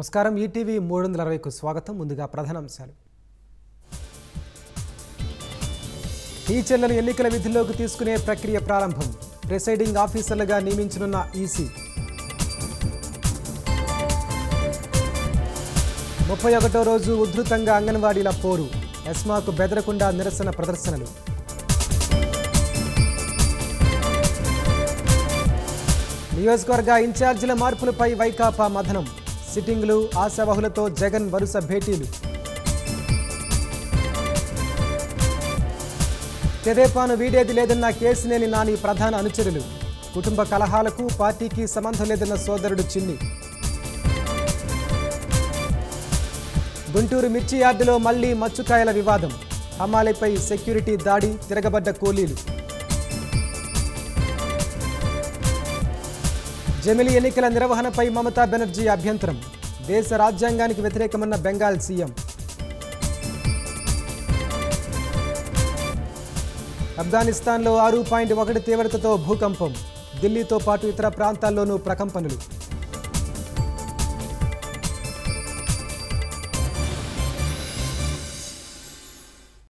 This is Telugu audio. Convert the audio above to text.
నమస్కారం ఈటీవీ మూడు వందల అరవైకు స్వాగతం ముందుగా ప్రధానాంశాలు టీచర్లను ఎన్నికల విధుల్లోకి తీసుకునే ప్రక్రియ ప్రారంభం ప్రిసైడింగ్ ఆఫీసర్లుగా నియమించనున్న ఈసీ ముప్పై ఒకటో రోజు ఉధృతంగా అంగన్వాడీల పోరు ఎస్మాకు బెదరకుండా నిరసన ప్రదర్శనలు నియోజకవర్గ ఇన్ఛార్జీల మార్పులపై వైకాపా మథనం సిట్టింగులు ఆశావహులతో జగన్ వరుస భేటీలు తెదేపాను వీడేది లేదన్న కేసినేని నాని ప్రధాన అనుచరులు కుటుంబ కలహాలకు పార్టీకి సంబంధం లేదన్న సోదరుడు చిన్ని గుంటూరు మిర్చి యార్డులో మళ్లీ మచ్చుకాయల వివాదం హమాలీపై సెక్యూరిటీ దాడి తిరగబడ్డ కూలీలు జమిలి ఎన్నికల నిర్వహణపై మమతా బెనర్జీ అభ్యంతరం దేశ రాజ్యాంగానికి వ్యతిరేకమన్న బెంగాల్ సీఎం ఆఫ్ఘనిస్తాన్లో ఆరు పాయింట్ ఒకటి తీవ్రతతో భూకంపం ఢిల్లీతో పాటు ఇతర ప్రాంతాల్లోనూ ప్రకంపనలు